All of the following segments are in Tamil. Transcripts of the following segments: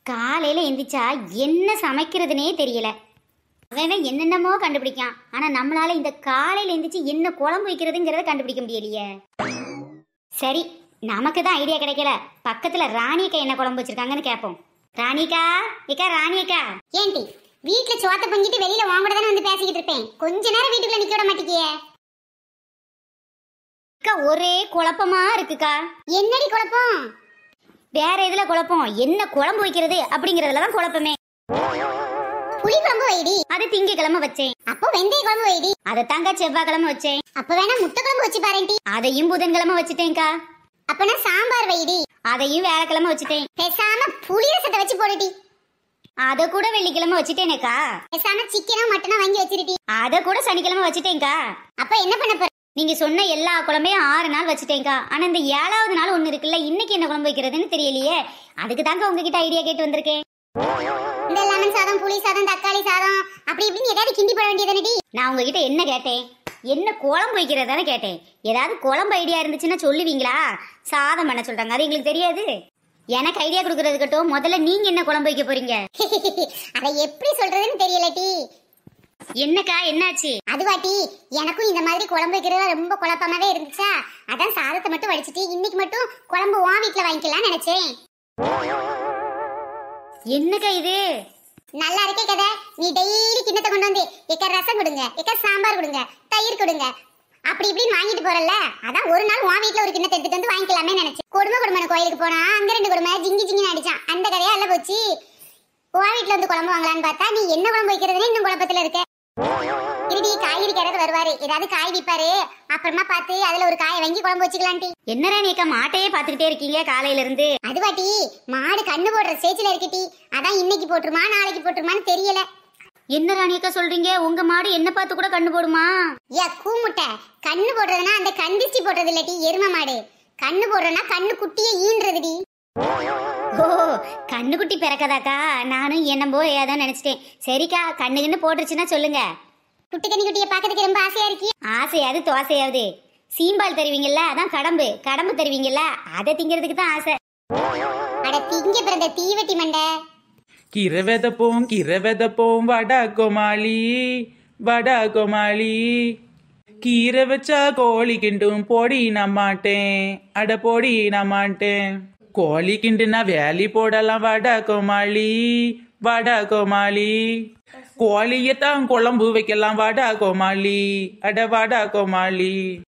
காலையில எந்திரிச்சா என்ன சமைக்கிறதுனே தெரியல அவன் அவன் என்னென்னமோ கண்டுபிடிக்கான் ஆனா நம்மளால இந்த காலையில எந்திரிச்சு என்ன குழம்பு வைக்கிறதுங்கிறத கண்டுபிடிக்க முடியலையே சரி நமக்கு தான் ஐடியா கிடைக்கல பக்கத்துல ராணியக்கா என்ன குழம்பு வச்சிருக்காங்கன்னு கேட்போம் ராணிக்கா ஏக்கா ராணியக்கா ஏன்டி வீட்ல சோத்த பொங்கிட்டு வெளியில வாங்கட தானே வந்து பேசிக்கிட்டு இருப்பேன் கொஞ்ச நேரம் வீட்டுக்குள்ள நிக்க விட மாட்டேங்கியே அக்கா ஒரே குழப்பமா இருக்குக்கா என்னடி குழப்பம் வேற எதுல குழப்பம் என்ன குழம்பு வைக்கிறது அப்படிங்கறதுல தான் குழப்பமே புளி குழம்பு வைடி அது திங்கக்கிழமை வச்சேன் அப்போ வெந்தய குழம்பு வைடி அதை தாங்க செவ்வாய்க்கிழமை வச்சேன் அப்ப வேணா முட்டை குழம்பு வச்சு பாருடி அதையும் புதன்கிழமை வச்சுட்டேன்க்கா அப்பனா சாம்பார் வைடி அதையும் வியாழக்கிழமை வச்சுட்டேன் பேசாம புளி ரசத்தை வச்சு போடுடி அதை கூட வெள்ளிக்கிழமை வச்சுட்டேனேக்கா பேசாம சிக்கனோ மட்டனோ வாங்கி வச்சிருடி அதை கூட சனிக்கிழமை வச்சுட்டேன்க்கா அப்ப என்ன பண்ண போற நீங்க சொன்ன எல்லா குழம்பையும் ஆறு நாள் வச்சுட்டேன்க்கா ஆனா இந்த ஏழாவது நாள் ஒண்ணு இருக்குல்ல இன்னைக்கு என்ன குழம்பு வைக்கிறதுன்னு தெரியலையே அதுக்கு தாங்க உங்ககிட்ட ஐடியா கேட்டு வந்திருக்கேன் இந்த லெமன் சாதம் புளி சாதம் தக்காளி சாதம் அப்படி இப்படின்னு ஏதாவது கிண்டி போட வேண்டியதானடி நான் உங்ககிட்ட என்ன கேட்டேன் என்ன குழம்பு வைக்கிறதானே கேட்டேன் ஏதாவது குழம்பு ஐடியா இருந்துச்சுன்னா சொல்லுவீங்களா சாதம் பண்ண சொல்றாங்க அது எங்களுக்கு தெரியாது எனக்கு ஐடியா கொடுக்கறதுக்கட்டும் முதல்ல நீங்க என்ன குழம்பு வைக்க போறீங்க அதை எப்படி சொல்றதுன்னு தெரியலடி என்னக்கா என்னாச்சு அதுவாட்டி எனக்கும் இந்த மாதிரி குழம்பு வைக்கிறதுல ரொம்ப குழப்பமாவே இருந்துச்சா அதான் சாதத்தை மட்டும் வடிச்சிட்டு இன்னைக்கு மட்டும் குழம்பு உன் வீட்டுல வாங்கிக்கலாம்னு நினைச்சேன் என்னக்கா இது நல்லா இருக்கே கதை நீ டெய்லி கிண்ணத்தை கொண்டு வந்து எக்க ரசம் கொடுங்க எக்க சாம்பார் கொடுங்க தயிர் கொடுங்க அப்படி இப்படின்னு வாங்கிட்டு போறல அதான் ஒரு நாள் உன் வீட்ல ஒரு கிண்ணத்தை எடுத்துட்டு வந்து வாங்கிக்கலாமே நினைச்சேன் கொடுமை கொடுமன கோயிலுக்கு போனா அங்க ரெண்டு கொடுமை ஜிங்கி ஜிங்கின்னு அடிச்சான் அந்த கதையா அல்ல போச்சு உன் வீட்ல வந்து குழம்பு வாங்கலான்னு பார்த்தா நீ என்ன குழம்பு வைக்கிறதுன்னு இன்னும் குழப்பத்துல இருக்க இருடி காய்கறி யாராவது வருவாரு ஏதாவது காய் விப்பாரு அப்புறமா பார்த்து அதுல ஒரு காயை வாங்கி குழம்பு வச்சுக்கலான்டி என்ன ராணியக்கா மாட்டையே பார்த்துக்கிட்டே இருக்கீங்க காலையில இருந்து அதுவாட்டி மாடு கண்ணு போடுற ஸ்டேஜ்ல இருக்குடி அதான் இன்னைக்கு போட்டுருமா நாளைக்கு போட்டுருமான்னு தெரியல என்ன ராணியக்கா சொல்றீங்க உங்க மாடு என்ன பார்த்து கூட கண்ணு போடுமா ஏ கூமுட்டை கண்ணு போடுறதுனா அந்த கண்டிச்சி போடுறது இல்லடி எரும மாடு கண்ணு போடுறதுனா கண்ணு குட்டியை ஈன்றதுடி ஓ கண்ணுக்குட்டி பிறக்கதாக்கா நானும் என்னம்போ ஏதோ நினைச்சிட்டேன் சரிக்கா கண்ணு கண்ணு போட்டுருச்சுன்னா சொல்லுங்க குட்டி கண்ணி குட்டியை பார்க்கறதுக்கு ரொம்ப ஆசையா இருக்கி ஆசையாவது தோசையாவது சீம்பால் தருவீங்கல்ல அதான் கடம்பு கடம்பு தருவீங்கல்ல அதை திங்கிறதுக்கு தான் ஆசை அட திங்க பிறந்த தீவெட்டி மண்டை கீரை விதப்போம் கீரை விதப்போம் வடா கோமாளி வடா கோமாளி கீரை வச்சா கோழி கிண்டும் பொடி நான் மாட்டேன் அட பொடி நான் மாட்டேன் கோழி கிண்டுனா வேலி போடலாம் வடா கோமாளி வடா கோமாளி கோழியத்தான் குழம்பு வைக்கலாம் வடா கோமாளி அட வடா கோமாளி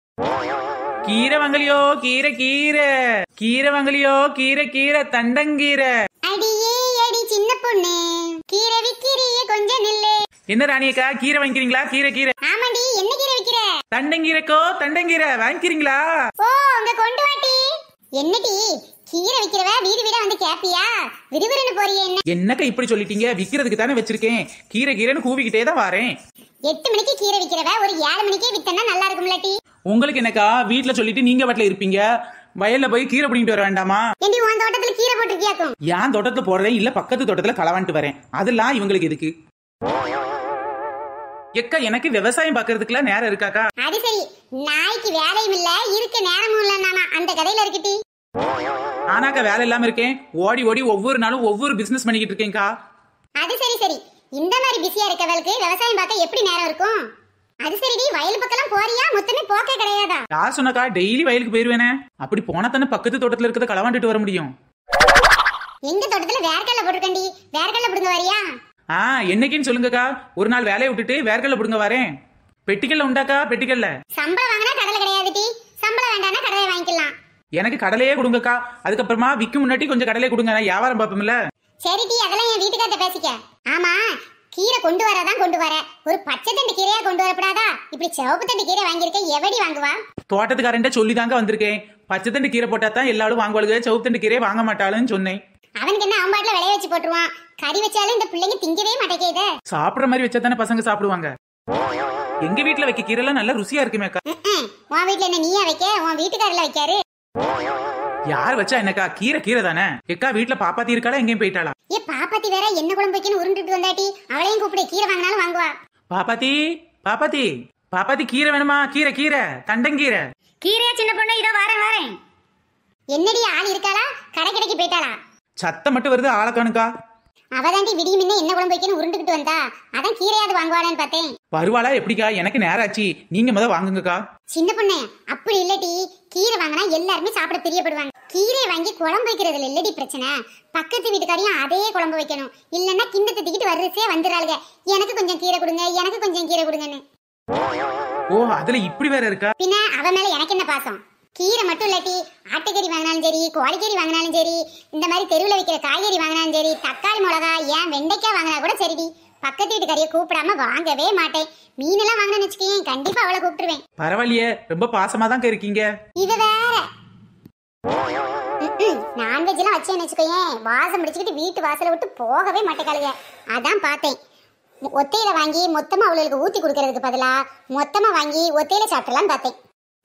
கீரை வாங்கலையோ கீரை கீரை கீரை வாங்கலையோ கீரை கீரை தண்டங்கீரை அடியே அடி சின்ன பொண்ணு கீரை விக்கிறியே கொஞ்சம் நில்லு என்ன ராணியக்கா கீரை வாங்கிக்கிறீங்களா கீரை கீரை ஆமாண்டி என்ன கீரை விக்கிற தண்டங்கீரைக்கோ தண்டங்கீரை வாங்கிக்கிறீங்களா ஓ அங்க கொண்டு வாட்டி என்னடி கீரை விக்கிறவ வீடு வீடா வந்து கேப்பியா விறுவிறுன்னு போறியே என்ன என்னக்கா இப்படி சொல்லிட்டீங்க விக்கிறதுக்கு தானே வச்சிருக்கேன் கீரை கீரைன்னு கூவிக்கிட்டே தான் வரேன் எட்டு மணிக்கு கீரை விக்கிறவ ஒரு ஏழு மணிக்கே வித்தனா நல்லா இருக்கும்லட்டி உங்களுக்கு என்னக்கா வீட்ல சொல்லிட்டு நீங்க வீட்டுல இருப்பீங்க வயல்ல போய் கீரை பிடிங்கிட்டு வர வேண்டாமா ஏண்டி உன் தோட்டத்துல கீரை போட்டிருக்கியாக்கும் ஏன் தோட்டத்துல போறதே இல்ல பக்கத்து தோட்டத்துல களவான்ட்டு வரேன் அதெல்லாம் இவங்களுக்கு எதுக்கு எக்கா எனக்கு விவசாயம் பாக்குறதுக்குலாம் நேரம் இருக்காக்கா அது சரி நாய்க்கு வேலையும் இல்ல இருக்க நேரமும் இல்ல நானா அந்த கதையில இருக்குட்டி ஆனாக்கா வேலை இல்லாம இருக்கேன் ஓடி ஓடி ஒவ்வொரு நாளும் ஒவ்வொரு பிசினஸ் பண்ணிக்கிட்டு இருக்கேன்க்கா அது சரி சரி இந்த மாதிரி பிஸியா இருக்கவளுக்கு விவசாயம் பார்க்க எப்படி நேரம் இருக்கும் அது சரிடி வயல் பக்கம்லாம் போறியா மொத்தமே போக்கே கிடையாதா யார் சொன்னக்கா டெய்லி வயலுக்கு போயிருவேனே அப்படி போனா தானே பக்கத்து தோட்டத்துல இருக்கிறத களவாண்டுட்டு வர முடியும் எங்க தோட்டத்துல வேர்க்கடலை போட்டிருக்கண்டி வேர்க்கடலை பிடுங்க வரியா ஆ என்னைக்குன்னு சொல்லுங்கக்கா ஒரு நாள் வேலையை விட்டுட்டு வேர்க்கடலை பிடுங்க வரேன் பெட்டிக்கல்ல உண்டாக்கா பெட்டிக்கல்ல சம்பளம் வாங்கினா கடலை கிடையாதுடி சம்பளம் வேண்டாம்னா கடலை வாங்கிக்கலாம் எனக்கு கடலையே கொடுங்கக்கா அதுக்கப்புறமா விற்கும் முன்னாடி கொஞ்சம் கடலையே கொடுங்க நான் வியாபாரம் பார்ப்போம்ல சரிடி அதெல்லாம் என் வீட்டுக்கார்ட்ட பேசிக்க ஆமா கீரை கொண்டு வரதான் கொண்டு வர ஒரு பச்சை தண்டு கீரையா கொண்டு வரப்படாதா இப்படி சிவப்பு தண்டு கீரை வாங்கியிருக்க எவடி வாங்குவா தோட்டத்துக்காரன்ட்ட சொல்லி தாங்க வந்திருக்கேன் பச்சை தண்டு கீரை போட்டா தான் எல்லாரும் வாங்குவாளுங்க சவுப்பு தண்டு கீரையை வாங்க மாட்டாளுன்னு சொன்னேன் அவனுக்கு என்ன அவன் பாட்டுல விளைய வச்சு போட்டுருவான் கறி வச்சாலும் இந்த பிள்ளைங்க திங்கவே மாட்டேங்குது சாப்பிடுற மாதிரி வச்சா தானே பசங்க சாப்பிடுவாங்க எங்க வீட்ல வைக்க கீரைலாம் நல்லா ருசியா இருக்குமேக்கா உன் வீட்டுல என்ன நீயா வைக்க உன் வீட்டுக்காரர்ல வைக்காரு யார் வச்சா என்னக்கா கீரை கீரை தானே எக்கா வீட்ல பாப்பாத்தி இருக்காளா எங்கேயும் போயிட்டாளா ஏ பாப்பாத்தி வேற என்ன குழம்பு வைக்கணும் உருண்டுட்டு வந்தாட்டி அவளையும் கூப்பிடு கீரை வாங்கினாலும் வாங்குவா பாப்பாத்தி பாப்பாத்தி பாப்பாத்தி கீரை வேணுமா கீரை கீரை தண்டங்கீரை கீரையா சின்ன பொண்ணு இதோ வரேன் வரேன் என்னடி ஆள் இருக்காளா கடை கடைக்கு போயிட்டாளா சத்தம் மட்டும் வருது ஆளக்கானுக்கா அவதாண்டி விடியும் முன்ன என்ன குழம்பு வைக்கணும் உருண்டுகிட்டு வந்தா அதான் கீரையாவது வாங்குவாளான்னு பார்த்தேன் வருவாளா எப்படிக்கா எனக்கு நேரம் ஆச்சு நீங்க முத வாங்குங்கக்கா சின்ன பொண்ணு அப்படி இல்லடி கீரை வாங்கினா எல்லாருமே சாப்பிட பிரியப்படுவாங்க கீரை வாங்கி குழம்பு வைக்கிறதுல இல்லடி பிரச்சனை பக்கத்து வீட்டுக்காரையும் அதே குழம்பு வைக்கணும் இல்லைன்னா கிண்ணத்தை தூக்கிட்டு வரிசையா வந்துடுறாளுங்க எனக்கு கொஞ்சம் கீரை கொடுங்க எனக்கு கொஞ்சம் கீரை கொடுங்கன்னு ஓ அதுல இப்படி வேற இருக்கா பின்ன அவ மேல எனக்கு என்ன பாசம் கீரை மட்டும் இல்லாட்டி ஆட்டுக்கறி வாங்கினாலும் சரி கோழிக்கறி வாங்கினாலும் சரி இந்த மாதிரி தெருவில் வைக்கிற காய்கறி வாங்கினாலும் சரி தக்காளி மிளகா ஏன் வெண்டைக்காய் வாங்கினா கூட சரிடி பக்கத்து வீட்டுக்காரியை கூப்பிடாம வாங்கவே மாட்டேன் மீனெல்லாம் வாங்கினேன்னு வச்சுக்கேன் கண்டிப்பா அவளை கூப்பிட்டுருவேன் பரவாயில்லையே ரொம்ப பாசமா தான் இருக்கீங்க இது வேற நான்வெஜ் எல்லாம் வச்சேன்னு வச்சுக்கோயேன் வாசம் முடிச்சுக்கிட்டு வீட்டு வாசலை விட்டு போகவே மாட்டேக்காளுங்க அதான் பார்த்தேன் மொ- ஒத்தையில வாங்கி மொத்தமா அவளுக்கு ஊத்தி கொடுக்கறதுக்கு பதிலா மொத்தமா வாங்கி ஒத்தையில சாப்பிடலாம்னு பார்த்தேன்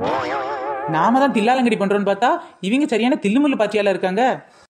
நாம தான் தில்லாலங்கடி பண்றோம்னு பார்த்தா இவங்க சரியான தில்லுமுள்ளு பாச்சியால இருக்காங்க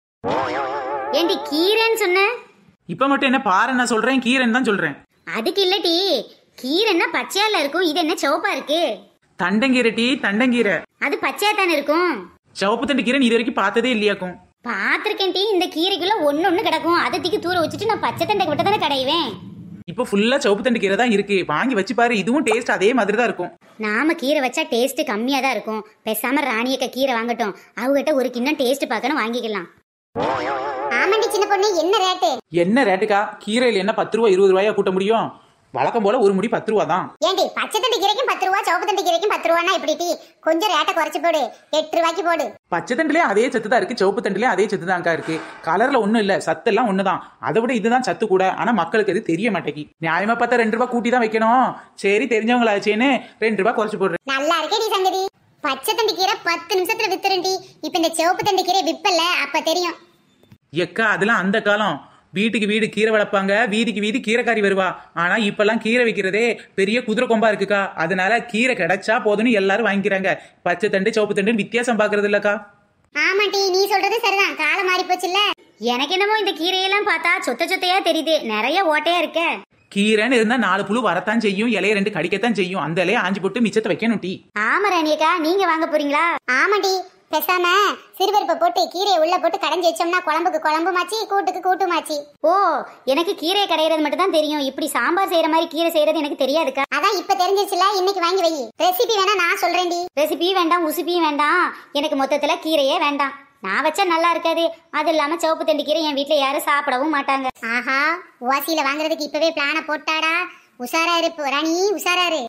ஏண்டி கீரைன்னு சொன்ன இப்ப மட்டும் என்ன பாரு நான் சொல்றேன் கீரைன்னு தான் சொல்றேன் அதுக்கு இல்லடி கீரைன்னா பச்சையால இருக்கும் இது என்ன சிவப்பா இருக்கு தண்டங்கீரை டீ தண்டங்கீரை அது பச்சையா தானே இருக்கும் சிவப்பு தண்டு கீரை நீ இது வரைக்கும் பார்த்ததே இல்லையாக்கும் பாத்திருக்கேன் டீ இந்த கீரைக்குள்ள ஒண்ணு ஒண்ணு கிடக்கும் அதை தூக்கி தூர வச்சுட்டு நான் பச்சை தண்டை விட்டு தானே கடைவேன் இப்போ ஃபுல்லா சிவப்பு தண்டு கீரை தான் இருக்கு வாங்கி வச்சு பாரு இதுவும் டேஸ்ட் அதே மாதிரி தான் இருக்கும் நாம கீரை வச்சா டேஸ்ட் கம்மியா தான் இருக்கும் பேசாம ராணியக்க கீரை வாங்கட்டும் அவகிட்ட ஒரு கிண்ணம் டேஸ்ட் பார்க்கணும் வாங்கிக்கலாம் ஆமாண்டி சின்ன பொண்ணு என்ன ரேட்டு என்ன ரேட்டுக்கா கீரையில் என்ன பத்து ரூபா இருபது ரூபாயா கூட்ட முடியும் வழக்கம் போல ஒரு முடி பத்து ரூபா தான் ஏண்டி பச்சை தண்டு கீரைக்கும் பத்து ரூபா சிவப்பு தண்டு கீரைக்கும் பத்து ரூபானா இப்படி டீ கொஞ்சம் ரேட்டை குறைச்சு போடு எட்டு ரூபாய்க்கு போடு பச்சை தண்டுலயே அதே சத்து தான் இருக்கு சிவப்பு தண்டுலயே அதே சத்து தான் இருக்கு கலர்ல ஒண்ணும் இல்ல சத்து எல்லாம் ஒண்ணுதான் அதை விட இதுதான் சத்து கூட ஆனா மக்களுக்கு அது தெரிய மாட்டேங்கி நியாயமா பார்த்தா ரெண்டு ரூபாய் கூட்டி தான் வைக்கணும் சரி தெரிஞ்சவங்களாச்சேன்னு ரெண்டு ரூபாய் குறைச்சு போடுறேன் நல்லா இருக்கே நீ சங்கதி பச்சை தண்டு கீரை பத்து நிமிஷத்துல வித்துருண்டி இப்ப இந்த சிவப்பு தண்டு கீரை விப்பல்ல அப்ப தெரியும் எக்கா அதெல்லாம் அந்த காலம் வீட்டுக்கு வீடு கீரை வளர்ப்பாங்க வீதிக்கு வீதி கீரைக்காரி வருவா ஆனா இப்பெல்லாம் கீரை வைக்கிறதே பெரிய குதிரை கொம்பா இருக்குக்கா அதனால கீரை கிடைச்சா போதும்னு எல்லாரும் வாங்கிக்கிறாங்க பச்சை தண்டு சிவப்பு தண்டுன்னு வித்தியாசம் பாக்குறது இல்லக்கா ஆமாண்டி நீ சொல்றது சரிதான் காலம் மாறி போச்சுல்ல எனக்கு என்னமோ இந்த கீரையெல்லாம் பார்த்தா சொத்த சொத்தையா தெரியுது நிறைய ஓட்டையா இருக்க கீரைன்னு இருந்தா நாலு புழு வரத்தான் செய்யும் இலைய ரெண்டு கடிக்கத்தான் செய்யும் அந்த இலைய ஆஞ்சி போட்டு மிச்சத்தை வைக்கணும் டீ ஆமா ராணியக்கா நீங்க வாங்க போறீங்களா ஆமாண்டி பேசாம சிறுபருப்பை போட்டு கீரையை உள்ள போட்டு கடைஞ்சி வச்சோம்னா குழம்புக்கு குழம்புமாச்சு கூட்டுக்கு கூட்டுமாச்சு ஓ எனக்கு கீரையை கடையிறது மட்டும் தான் தெரியும் இப்படி சாம்பார் செய்யற மாதிரி கீரை செய்யறது எனக்கு தெரியாதுக்கா அதான் இப்ப தெரிஞ்சிருச்சுல இன்னைக்கு வாங்கி வை ரெசிபி வேணா நான் சொல்றேன்டி ரெசிபியும் வேண்டாம் உசுப்பியும் வேண்டாம் எனக்கு மொத்தத்துல கீரையே வேண்டாம் நான் வச்சா நல்லா இருக்காது அது இல்லாம சிவப்பு தண்டு கீரை என் வீட்ல யாரும் சாப்பிடவும் மாட்டாங்க ஆஹா ஓசியில வாங்குறதுக்கு இப்பவே பிளான போட்டாடா உஷாரா இரு ராணி உஷாரா இரு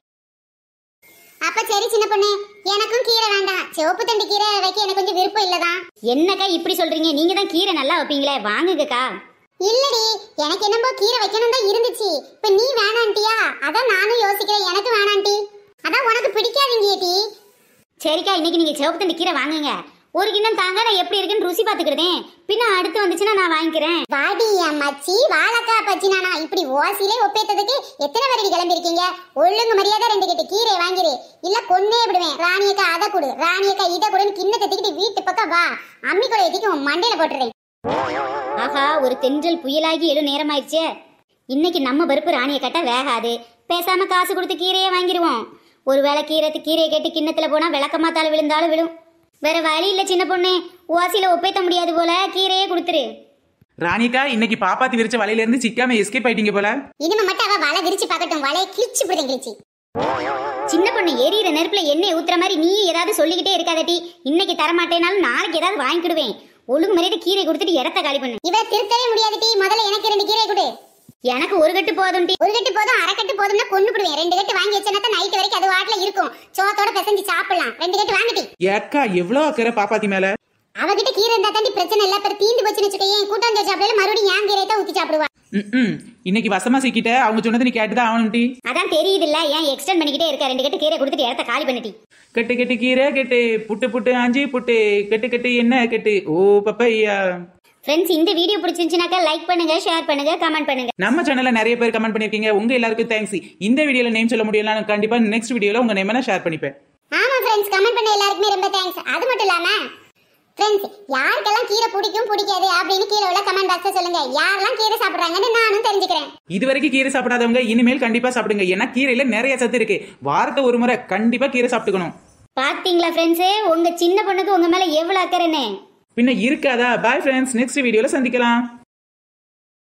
அப்ப சரி சின்ன பொண்ணு எனக்கும் கீரை வேண்டாம் சிவப்பு தண்டு கீரை வைக்க எனக்கு கொஞ்சம் விருப்பம் இல்லதான் என்னக்கா இப்படி சொல்றீங்க நீங்க தான் கீரை நல்லா வைப்பீங்களே வாங்குங்கக்கா இல்லடி எனக்கு என்னமோ கீரை வைக்கணும் தான் இருந்துச்சு இப்ப நீ வேணான்ட்டியா அதான் நானும் யோசிக்கிறேன் எனக்கு வேணான்ட்டி அதான் உனக்கு பிடிக்காதுங்க டி சரிக்கா இன்னைக்கு நீங்க சிவப்பு தண்டு கீரை வாங்குங்க ஒரு கிண்ணம் தாங்க நான் எப்படி இருக்குன்னு ருசி பாத்துக்கிடுதேன் பின்ன அடுத்து வந்துச்சுன்னா நான் வாங்கிக்கிறேன் வாடி என் மச்சி வாழக்கா பச்சி நானா இப்படி ஓசிலே ஒப்பேத்ததுக்கு எத்தனை பேரடி கிளம்பிருக்கீங்க ஒழுங்கு மரியாதை ரெண்டு கிட்ட கீரை வாங்கிரு இல்ல கொன்னே விடுவேன் ராணியக்கா அதை கொடு ராணியக்கா இதை கொடுன்னு கிண்ணத்தை தூக்கிட்டு வீட்டு பக்கம் வா அம்மி கூட எதுக்கு உன் மண்டையில போட்டுறேன் ஆஹா ஒரு தென்றல் புயலாகி எழு நேரமாயிருச்சே இன்னைக்கு நம்ம பருப்பு ராணியை கட்ட வேகாது பேசாம காசு கொடுத்து கீரையே வாங்கிடுவோம் ஒருவேளை கீரை கீரையை கேட்டு கிண்ணத்துல போனா விளக்கமாத்தால விழுந்தாலும் விழும் வேற வழி இல்ல சின்ன பொண்ணு ஓசில ஒப்பேத்த முடியாது போல கீரையே கொடுத்துரு ராணிக்கா இன்னைக்கு பாப்பாத்தி விரிச்ச வலையில இருந்து சிக்காம எஸ்கேப் ஆயிட்டீங்க போல இனிமே மட்டும் அவ வலை விரிச்சு பார்க்கட்டும் வலையை கிழிச்சு விடுதேன் கிழிச்சு சின்ன பொண்ணு எரியிற நெருப்புல எண்ணெய் ஊத்துற மாதிரி நீ ஏதாவது சொல்லிக்கிட்டே இருக்காதட்டி இன்னைக்கு தரமாட்டேனாலும் நாளைக்கு ஏதாவது வாங்கிக்கிடுவேன் ஒழுங்கு மரியாதை கீரை கொடுத்துட்டு இடத்த காலி பண்ணு இவ திருத்தவே முடியாது டி முதல்ல எனக்கு ரெண்டு கீரை கொடு எனக்கு ஒரு கட்டு போதும் டி ஒரு கட்டு போதும் அரை கட்டு போதும்னா கொண்டு போடுவேன் ரெண்டு கட்டு வாங்கி வச்சேன்னா நைட் வரைக்கும் அது வாட்டில இருக்கும் சோத்தோட பிசைஞ்சு சாப்பிடலாம் ரெண்டு கட்டு வாங்கிட்டி ஏக்கா எவ்வளவு அக்கறை பாப்பாத்தி மேல அவகிட்ட கீரை இருந்தா தாண்டி பிரச்சனை இல்ல அப்புறம் தீந்து போச்சுன்னு வச்சுக்கோயேன் கூட்டாஞ்சோறு சாப்பிடல மறுபடியும் ஏன் கீரை தான் ஊத்தி சாப்பிடுவா ம் இன்னைக்கு வசமா சிக்கிட்ட அவங்க சொன்னது நீ கேட்டுதான் ஆகணும் டீ அதான் தெரியுதுல்ல ஏன் எக்ஸ்டெண்ட் பண்ணிக்கிட்டே இருக்க ரெண்டு கட்டு கீரை கொடுத்துட்டு இடத்த காலி பண்ணிட்டி கெட்டு கெட்டு கீரை கெட்டு புட்டு புட்டு அஞ்சு புட்டு கெட்டு கெட்டு என்ன கெட்டு ஓ பப்பையா ஃப்ரெண்ட்ஸ் இந்த வீடியோ பிடிச்சிருந்துச்சுனாக்கா லைக் பண்ணுங்க ஷேர் பண்ணுங்க கமெண்ட் பண்ணுங்க நம்ம சேனல்ல நிறைய பேர் கமெண்ட் பண்ணிருக்கீங்க உங்க எல்லாருக்கும் தேங்க்ஸ் இந்த வீடியோல நேம் சொல்ல முடியலனாலும் கண்டிப்பா நெக்ஸ்ட் வீடியோல உங்க நேம் ஷேர் பண்ணிப்பேன் ஆமா ஃப்ரெண்ட்ஸ் கமெண்ட் பண்ண எல்லாருக்குமே ரொம்ப தேங்க்ஸ் அது மட்டும் இல்லாம ஃப்ரெண்ட்ஸ் யாருக்கெல்லாம் கீரை பிடிக்கும் பிடிக்காது அப்படின்னு கீழே உள்ள கமெண்ட் பாக்ஸ்ல சொல்லுங்க யாரெல்லாம் கீரை சாப்பிடுறாங்கன்னு நானும் தெரிஞ்சுக்கிறேன் இது வரைக்கும் கீரை சாப்பிடாதவங்க இனிமேல் கண்டிப்பா சாப்பிடுங்க ஏன்னா கீரையில நிறைய சத்து இருக்கு வாரத்தை ஒரு முறை கண்டிப்பா கீரை சாப்பிட்டுக்கணும் பாத்தீங்களா ஃப்ரெண்ட்ஸு உங்க சின்ன பொண்ணுக்கு உங்க மேல எவ்வளவு அக்கறைன்னு பின்ன இருக்காதா பாய் ஃப்ரெண்ட்ஸ் நெக்ஸ்ட் வீடியோல சந்திக்கலாம்